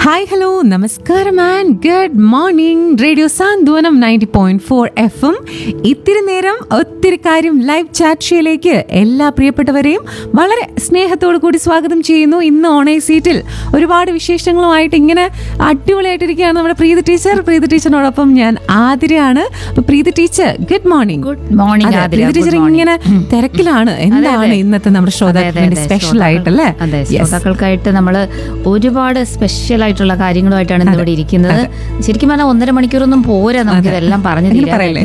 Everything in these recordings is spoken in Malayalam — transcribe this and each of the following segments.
ഹായ് ഹലോ നമസ്കാരം and good morning radio Santhwanam ninety point four F M ഇത്തിരി നേരം ഒത്തിരി കാര്യം ലൈവ് ചാറ്റ് ഷോയിലേക്ക് എല്ലാ പ്രിയപ്പെട്ടവരെയും വളരെ സ്നേഹത്തോടു കൂടി സ്വാഗതം ചെയ്യുന്നു ഇന്ന് ഓണേ സീറ്റിൽ ഒരുപാട് വിശേഷങ്ങളുമായിട്ട് ഇങ്ങനെ അടിപൊളിയായിട്ടിരിക്കുകയാണ് നമ്മുടെ പ്രീതി ടീച്ചർ പ്രീതി ടീച്ചറിനോടൊപ്പം ഞാൻ ആതിരയാണ് അപ്പൊ Preethi teacher good morning good morning Athira Preethi teacher Good morning. ഇങ്ങനെ തിരക്കിലാണ് എന്താണ് ഇന്നത്തെ നമ്മുടെ അതെ, ശ്രോതാക്കൾക്ക് അതെ, വേണ്ടി അതെ. സ്പെഷ്യൽ ശ്രോതാക്കൾ- ആയിട്ടല്ലേ അതെ Yes. ശ്രോതാക്കൾക്കായിട്ട് നമ്മൾ ഒരുപാട് സ്പെഷ്യൽ ആയിട്ടുള്ള കാര്യങ്ങളുമായിട്ടാണ് ഇന്ന് ഇവിടെ ഇരിക്കുന്നത് ശരിക്കും പറഞ്ഞാൽ ഒന്നര മണിക്കൂറൊന്നും പോരാ നമുക്ക് ഇതെല്ലാം പറഞ്ഞു അങ്ങനെ തീരാൻ പറയല്ലേ?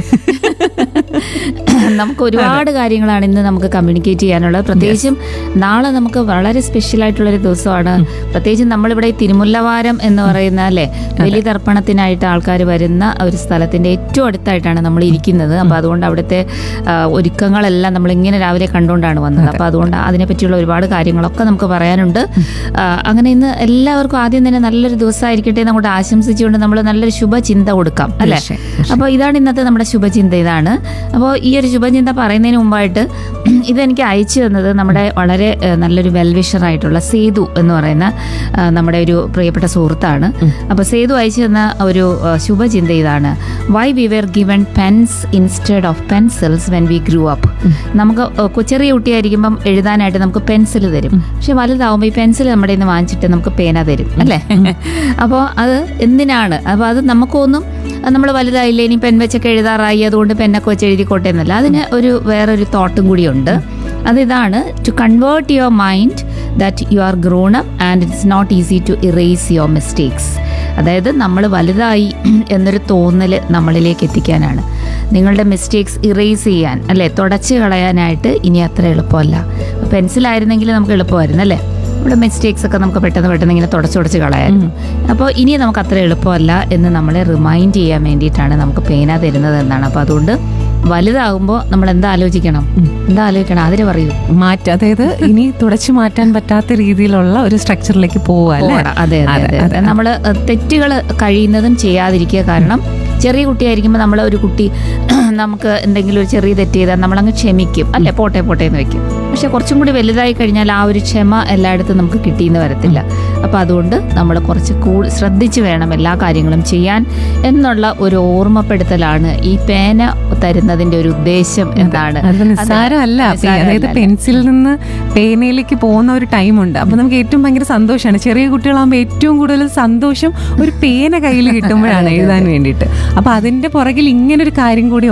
നമുക്ക് ഒരുപാട് കാര്യങ്ങളാണ് ഇന്ന് നമുക്ക് കമ്മ്യൂണിക്കേറ്റ് ചെയ്യാനുള്ളത് പ്രത്യേകിച്ചും നാളെ നമുക്ക് വളരെ സ്പെഷ്യൽ ആയിട്ടുള്ള ഒരു ദിവസമാണ് പ്രത്യേകിച്ചും നമ്മളിവിടെ ഈ തിരുമുല്ലവാരം എന്ന് പറയുന്ന അല്ലെ ബലി തർപ്പണത്തിനായിട്ട് ആൾക്കാർ വരുന്ന ഒരു സ്ഥലത്തിന്റെ ഏറ്റവും അടുത്തായിട്ടാണ് നമ്മൾ ഇരിക്കുന്നത് അപ്പൊ അതുകൊണ്ട് അവിടുത്തെ ആ, ഒരുക്കങ്ങളെല്ലാം നമ്മൾ ഇങ്ങനെ രാവിലെ കണ്ടുകൊണ്ടാണ് വന്നത് അപ്പൊ അതുകൊണ്ട് അതിനെ പറ്റിയുള്ള ഒരുപാട് കാര്യങ്ങളൊക്കെ നമുക്ക് പറയാനുണ്ട് ആ, അങ്ങനെ ഇന്ന് എല്ലാവർക്കും ആദ്യം തന്നെ നല്ലൊരു ദിവസമായിരിക്കട്ടെ എന്ന് അങ്ങോട്ട് ആശംസിച്ചുകൊണ്ട് നമ്മൾ നല്ലൊരു ശുഭചിന്ത കൊടുക്കാം അല്ലെ തീർച്ചയായും, അപ്പോൾ ഇതാണ് ഇന്നത്തെ നമ്മുടെ ശുഭചിന്ത ഇതാണ് അപ്പോൾ ഈ ഒരു ശുഭചിന്ത പറയുന്നതിന് മുമ്പായിട്ട് ഇതെനിക്ക് അയച്ചു തന്നത് നമ്മുടെ വളരെ ഏഹ്, നല്ലൊരു വെൽവിഷർ ആയിട്ടുള്ള സേതു എന്ന് പറയുന്ന ആ, നമ്മുടെ ഒരു പ്രിയപ്പെട്ട സുഹൃത്താണ് അപ്പോൾ സേതു അയച്ചു തന്ന ഒരു ആ, ശുഭചിന്ത ഇതാണ് why we were given pens instead of pencils when we grew up നമുക്ക് ഏഹ്, കൊ- ചെറിയ കുട്ടിയായിരിക്കുമ്പം എഴുതാനായിട്ട് നമുക്ക് പെൻസിൽ തരും പക്ഷെ വലുതാവുമ്പോൾ ഈ പെൻസിൽ നമ്മുടെ നിന്ന് വാങ്ങിച്ചിട്ട് നമുക്ക് പേന തരും അല്ലേ അപ്പോൾ അത് എന്തിനാണ് അപ്പോൾ അത് നമുക്കൊന്നും നമ്മൾ വലുതായില്ലേ ഇനി പെൻ വെച്ചൊക്കെ എഴുതാറായി അതുകൊണ്ട് പെന്നൊക്കെ വെച്ച് എഴുതിക്കോട്ടെ എന്നല്ല അതിന് ഒരു വേറൊരു തോട്ടും കൂടിയുണ്ട് അതിതാണ് to convert your mind that you are grown up and it's not easy to erase your mistakes അതായത് നമ്മൾ വലുതായി എന്നൊരു തോന്നൽ നമ്മളിലേക്ക് എത്തിക്കാനാണ് നിങ്ങളുടെ മിസ്റ്റേക്സ് ഇറേസ് ചെയ്യാൻ അല്ലേ തുടച്ച് കളയാനായിട്ട് ഇനി അത്ര എളുപ്പമല്ല പെൻസിലായിരുന്നെങ്കിൽ നമുക്ക് എളുപ്പമായിരുന്നു അല്ലേ നമ്മുടെ മിസ്റ്റേക്സ് ഒക്കെ നമുക്ക് പെട്ടെന്ന് പെട്ടെന്ന് ഇങ്ങനെ തുടച്ചുടച്ച് കളയായിരുന്നു അപ്പോൾ ഇനി നമുക്ക് അത്ര എളുപ്പമല്ല എന്ന് നമ്മളെ റിമൈൻഡ് ചെയ്യാൻ വേണ്ടിയിട്ടാണ് നമുക്ക് പേന തരുന്നത് എന്നാണ് അപ്പോൾ അതുകൊണ്ട് വലുതാകുമ്പോൾ നമ്മൾ എന്താ ആലോചിക്കണം എന്താ ആലോചിക്കണം അതിന് പറയൂ മാറ്റ അതായത് ഇനി തുടച്ചു മാറ്റാൻ പറ്റാത്ത രീതിയിലുള്ള ഒരു സ്ട്രക്ചറിലേക്ക് പോവുക അല്ലേ പോകണം. അതെ അതെ അതെ നമ്മൾ തെറ്റുകൾ കഴിയുന്നതും ചെയ്യാതിരിക്കുക കാരണം ചെറിയ കുട്ടിയായിരിക്കുമ്പോൾ നമ്മൾ ഒരു കുട്ടി നമുക്ക് എന്തെങ്കിലും ഒരു ചെറിയ തെറ്റ് ചെയ്താൽ നമ്മളങ്ങ് ക്ഷമിക്കും അല്ലെ പോട്ടെ പോട്ടെ എന്ന് വെക്കും പക്ഷെ കുറച്ചും കൂടി വലുതായി കഴിഞ്ഞാൽ ആ ഒരു ക്ഷമ എല്ലായിടത്തും നമുക്ക് കിട്ടിയെന്ന് വരത്തില്ല അപ്പോൾ അതുകൊണ്ട് നമ്മൾ കുറച്ച് കൂടുതൽ ശ്രദ്ധിച്ച് വേണം എല്ലാ കാര്യങ്ങളും ചെയ്യാൻ എന്നുള്ള ഒരു ഓർമ്മപ്പെടുത്തലാണ് ഈ പേന തരുന്നതിന്റെ ഒരു ഉദ്ദേശം എന്നാണ് അത് നിസ്സാരമല്ല അത് അപ്പൊ അതായത് പെൻസിലിൽ നിന്ന് പേനയിലേക്ക് പോകുന്ന ഒരു ടൈമുണ്ട് അപ്പൊ നമുക്ക് ഏറ്റവും ഭയങ്കര സന്തോഷമാണ് ചെറിയ കുട്ടികളാകുമ്പോൾ ഏറ്റവും കൂടുതൽ സന്തോഷം ഒരു പേന കയ്യിൽ കിട്ടുമ്പോഴാണ് എഴുതാൻ വേണ്ടിയിട്ട് അപ്പൊ അതിന്റെ പുറകിൽ ഇങ്ങനെ ഒരു കാര്യം കൂടി